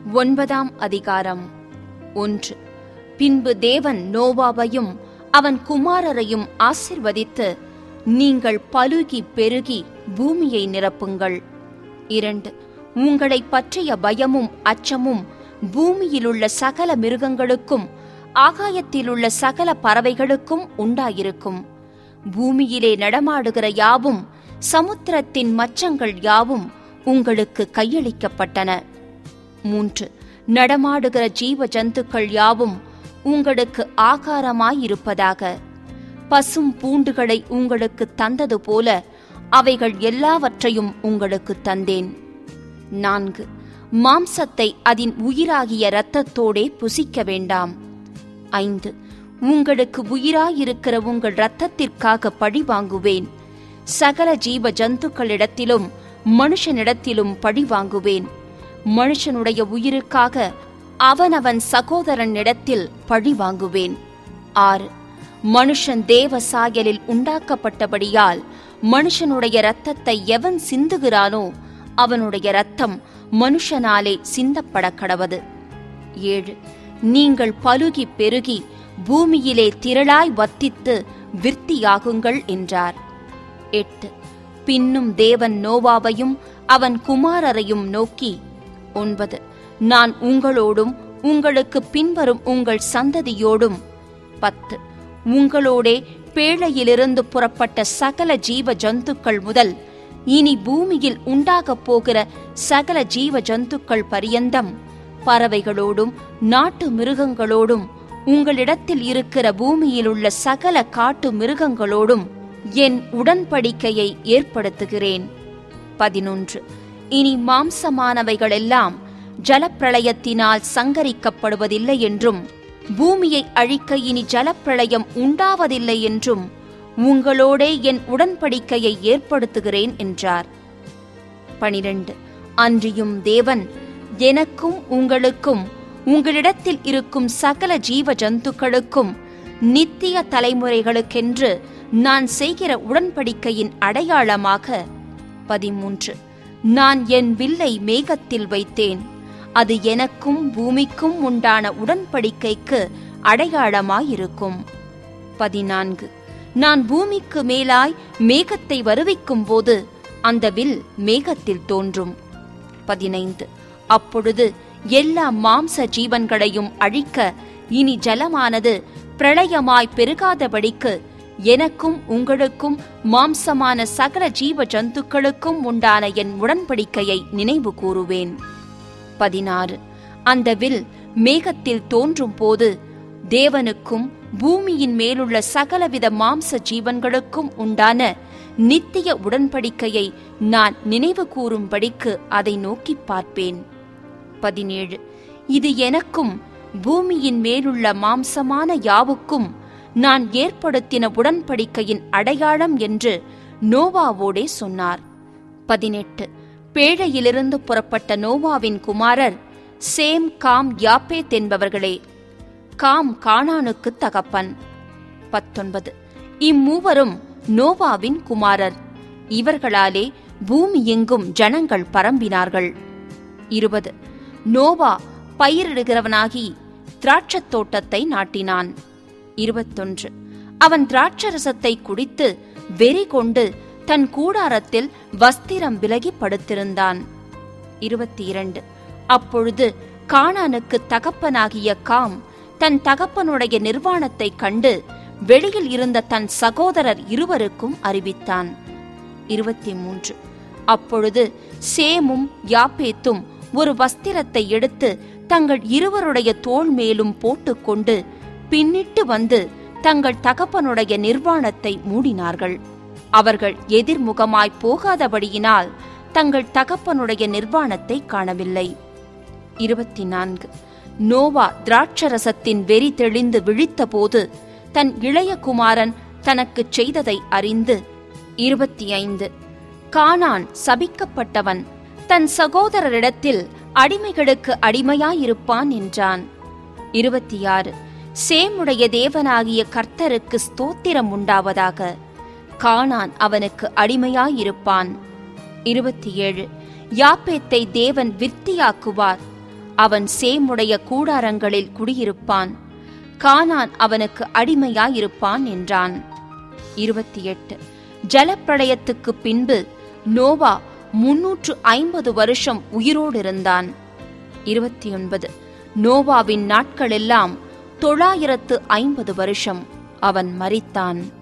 ஒன்பதாம் அதிகாரம் ஒன்று பின்பு தேவன் நோவாவையும் அவன் குமாரரையும் ஆசிர்வதித்து நீங்கள் பலுகி பெருகி பூமியை நிரப்புங்கள் இரண்டு உங்களை பற்றிய பயமும் அச்சமும் பூமியிலுள்ள சகல மிருகங்களுக்கும் ஆகாயத்திலுள்ள சகல பறவைகளுக்கும் உண்டாயிருக்கும் பூமியிலே நடமாடுகிற யாவும் சமுத்திரத்தின் மச்சங்கள் யாவும் உங்களுக்கு கையளிக்கப்பட்டன மூன்று நடமாடுகிற ஜீவ ஜந்துக்கள் யாவும் உங்களுக்கு ஆகாரமாயிருப்பதாக பசும் பூண்டுகளை உங்களுக்கு தந்தது போல அவைகள் எல்லாவற்றையும் உங்களுக்கு தந்தேன் நான்கு மாம்சத்தை அதன் உயிராகிய இரத்தத்தோடே புசிக்க வேண்டாம் ஐந்து உங்களுக்கு உயிராயிருக்கிற உங்கள் இரத்தத்திற்காக பழி வாங்குவேன் சகல ஜீவ ஜந்துக்களிடத்திலும் மனுஷனிடத்திலும் பழி வாங்குவேன் மனுஷனுடைய உயிருக்காக அவனவன் சகோதரனிடத்தில் பழி வாங்குவேன் ஆறு மனுஷன் தேவ சாயலில் உண்டாக்கப்பட்டபடியால் மனுஷனுடைய இரத்தத்தை எவன் சிந்துகிறானோ அவனுடைய இரத்தம் மனுஷனாலே சிந்தப்பட கடவது ஏழு நீங்கள் பலுகி பெருகி பூமியிலே திரளாய் வத்தித்து விருத்தியாகுங்கள் என்றார் எட்டு பின்னும் தேவன் நோவாவையும் அவன் குமாரரையும் நோக்கி ஒன்பது நான் உங்களோடும் உங்களுக்கு பின்வரும் உங்கள் சந்ததியோடும் பத்து உங்களோடே பேழையிலிருந்து புறப்பட்ட சகல ஜீவ ஜந்துக்கள் முதல் இனி பூமியில் உண்டாகப் போகிற சகல ஜீவ ஜந்துக்கள் பரியந்தம் பறவைகளோடும் நாட்டு மிருகங்களோடும் உங்களிடத்தில் இருக்கிற பூமியில் உள்ள சகல காட்டு மிருகங்களோடும் என் உடன்படிக்கையை ஏற்படுத்துகிறேன் பதினொன்று இனி மாம்சமானவைகளெல்லாம் ஜலப்பிரளயத்தினால் சங்கரிக்கப்படுவதில்லை என்றும் பூமியை அழிக்க இனி ஜலப்பிரளயம் உண்டாவதில்லை என்றும் உங்களோடே என் உடன்படிக்கையை ஏற்படுத்துகிறேன் என்றார் பனிரெண்டு அன்றியும் தேவன் எனக்கும் உங்களுக்கும் உங்களிடத்தில் இருக்கும் சகல ஜீவ ஜந்துக்களுக்கும் நித்திய தலைமுறைகளுக்கென்று நான் செய்கிற உடன்படிக்கையின் அடையாளமாக பதிமூன்று நான் என் வில்லை மேகத்தில் வைத்தேன் அது எனக்கும் பூமிக்கும் உண்டான உடன்படிக்கைக்கு அடையாளமாயிருக்கும் பதினான்கு நான் பூமிக்கு மேலாய் மேகத்தை வருவிக்கும் போது அந்த வில் மேகத்தில் தோன்றும் பதினைந்து அப்பொழுது எல்லா மாம்ச ஜீவன்களையும் அழிக்க இனி ஜலமானது பிரளயமாய் பெருகாதபடிக்கு எனக்கும் உங்களுக்கும் மாம்சமான சகல ஜீவ ஜந்துக்களுக்கும் உண்டான என் உடன்படிக்கையை நினைவு கூறுவேன் பதினாறு அந்த வில் மேகத்தில் தோன்றும் போது தேவனுக்கும் பூமியின் மேலுள்ள சகலவித மாம்ச ஜீவன்களுக்கும் உண்டான நித்திய உடன்படிக்கையை நான் நினைவு கூறும்படிக்கு அதை நோக்கி பார்ப்பேன் பதினேழு இது எனக்கும் பூமியின் மேலுள்ள மாம்சமான யாவுக்கும் நான் ஏற்படுத்தின உடன்படிக்கையின் அடையாளம் என்று நோவாவோடே சொன்னார் பதினெட்டு பேழையிலிருந்து புறப்பட்ட நோவாவின் குமாரர் சேம் காம் யாப்பேத் என்பவர்களே காம் கானானுக்கு தகப்பன் பத்தொன்பது இம்மூவரும் நோவாவின் குமாரர் இவர்களாலே பூமி எங்கும் ஜனங்கள் பரம்பினார்கள் இருபது நோவா பயிரிடுகிறவனாகி திராட்சத் தோட்டத்தை நாட்டினான் இருபத்தொன்று அவன் திராட்சரசத்தை குடித்து வெறி கொண்டு தன் கூடாரத்தில் வஸ்திரம் விலகி படுத்திருந்தான் இருபத்தி இரண்டு அப்பொழுது கானானுக்கு தகப்பனாகிய காம் தன் தகப்பனுடைய நிர்வாணத்தை கண்டு வெளியில் இருந்த தன் சகோதரர் இருவருக்கும் அறிவித்தான் இருபத்தி மூன்று அப்பொழுது சேமும் யாப்பேத்தும் ஒரு வஸ்திரத்தை எடுத்து தங்கள் இருவருடைய தோள் மேலும் போட்டுக்கொண்டு பின்னிட்டு வந்து தங்கள் தகப்பனுடைய நிர்வாணத்தை மூடினார்கள் அவர்கள் எதிர்முகமாய் போகாதபடியினால் தங்கள் தகப்பனுடைய நிர்வாணத்தை காணவில்லை இருபத்தி நான்கு நோவா திராட்சரசத்தின் வெறி தெளிந்து விழித்தபோது தன் இளைய குமாரன் தனக்குச் செய்ததை அறிந்து இருபத்தி ஐந்து கானான் சபிக்கப்பட்டவன் தன் சகோதரரிடத்தில் அடிமைகளுக்கு அடிமையாயிருப்பான் என்றான் இருபத்தி ஆறு சேமுடைய தேவனாகிய கர்த்தருக்கு ஸ்தோத்திரம் உண்டாவதாக கானான் அவனுக்கு அடிமையாயிருப்பான் இருபத்தி ஏழு யாப்பேத்தை தேவன் விருத்தியாக்குவார் அவன் சேமுடைய கூடாரங்களில் குடியிருப்பான் கானான் அவனுக்கு அடிமையாயிருப்பான் என்றான் இருபத்தி எட்டு ஜலப்பிரளயத்துக்கு பின்பு நோவா முன்னூற்று ஐம்பது வருஷம் உயிரோடு இருந்தான் இருபத்தி ஒன்பது நோவாவின் நாட்களெல்லாம் தொள்ளாயிரத்து ஐம்பது வருஷம் அவன் மரித்தான்